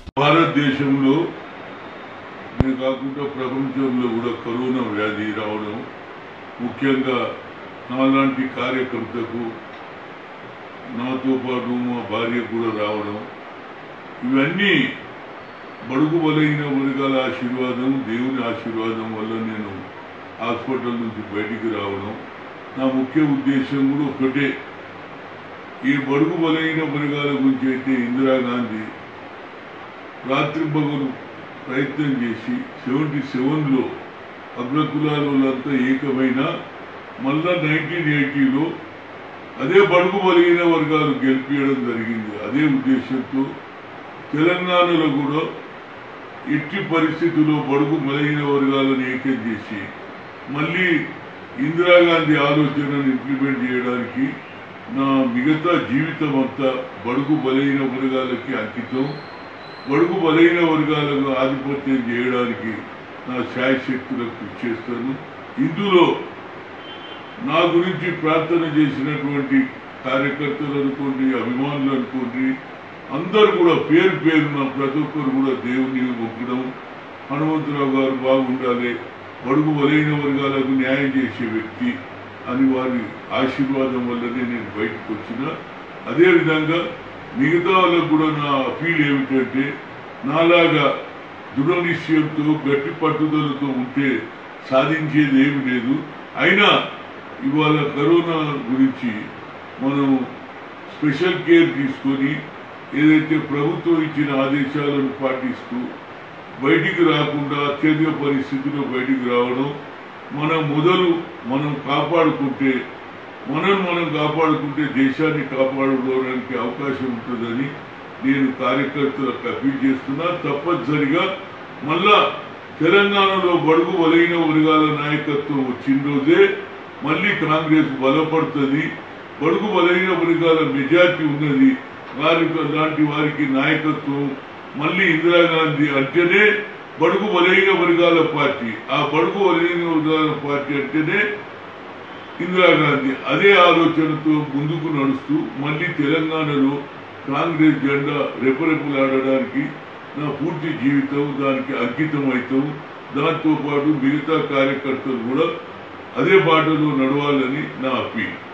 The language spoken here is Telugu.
భారతదేశంలో ఇది కాకుండా ప్రపంచంలో కూడా కరోనా వ్యాధి రావడం ముఖ్యంగా నాలాంటి కార్యకర్తకు నాతో పాటు మా భార్య కూడా రావడం ఇవన్నీ బడుగు బలైన వర్గాల ఆశీర్వాదం దేవుని ఆశీర్వాదం వల్ల నేను హాస్పిటల్ నుంచి బయటికి రావడం నా ముఖ్య ఉద్దేశం కూడా ఒకటే ఈ బడుగు బలైన వర్గాల గురించి అయితే ఇందిరాగాంధీ రాత్రి పగలు ప్రయత్నం చేసి సెవెంటీ సెవెన్లో అగ్రకులాలంతా ఏకమైన మళ్ళా నైన్టీన్ ఎయిటీలో అదే బడుగు బలిగిన వర్గాలు గెలిపించడం జరిగింది అదే ఉద్దేశంతో తెలంగాణలో కూడా ఎట్టి పరిస్థితుల్లో బడుగు బలహీన వర్గాలను ఏకం చేసి మళ్ళీ ఇందిరాగాంధీ ఆలోచనను ఇంప్లిమెంట్ చేయడానికి నా మిగతా జీవితం అంతా బడుగు బలహీన వర్గాలకి అంకితం బడుగు బలహీన వర్గాలకు ఆధిపత్యం చేయడానికి నా శాయశక్తులకు కృషి చేస్తాను ఇందులో నా గురించి ప్రార్థన చేసినటువంటి కార్యకర్తలు అనుకోండి అభిమానులు అనుకోండి అందరు కూడా పేరు పేరున ప్రతి ఒక్కరు కూడా దేవుని మొక్కడం హనుమంతరావు గారు బాగుండాలి బడుగు బలైన వర్గాలకు న్యాయం చేసే వ్యక్తి అని వారి ఆశీర్వాదం వల్లనే నేను బయటకు వచ్చిన అదేవిధంగా మిగతా వాళ్ళకు కూడా నా అపీల్ ఏమిటంటే నాలాగా దృఢ నిశ్చయంతో గట్టి పట్టుదలతో ఉంటే సాధించేది ఏమి లేదు అయినా ఇవాళ కరోనా గురించి మనం స్పెషల్ కేర్ తీసుకొని ఏదైతే ప్రభుత్వం ఇచ్చిన ఆదేశాలను పాటిస్తూ బయటికి రాకుండా అత్యధిక పరిస్థితుల్లో బయటికి రావడం మనం మొదలు మనం కాపాడుకుంటే మనం మనం కాపాడుకుంటే దేశాన్ని కాపాడుకోవడానికి అవకాశం ఉంటుందని నేను కార్యకర్తలకు అప్పీల్ చేస్తున్నా తప్పనిసరిగా మళ్ళా తెలంగాణలో బడుగు బలైన వర్గాల నాయకత్వం వచ్చిన రోజే మళ్ళీ కాంగ్రెస్ బలపడుతుంది బడుగు బలైన వర్గాల మెజార్టీ ఉన్నది వారి లాంటి వారికి నాయకత్వం మళ్ళీ ఇందిరాగాంధీ అంటేనే బడుగు బలైన వర్గాల పార్టీ ఆ బడుగు బలైన వర్గాల పార్టీ అంటేనే ఇందిరాగాంధీ అదే ఆలోచనతో ముందుకు నడుస్తూ మళ్ళీ తెలంగాణలో కాంగ్రెస్ జెండా రెపరెపలాడడానికి నా పూర్తి జీవితం దానికి అంకితం అవుతాం దాంతో పాటు మిగతా కార్యకర్తలు కూడా అదే బాటలో నడవాలని నా అప్పీల్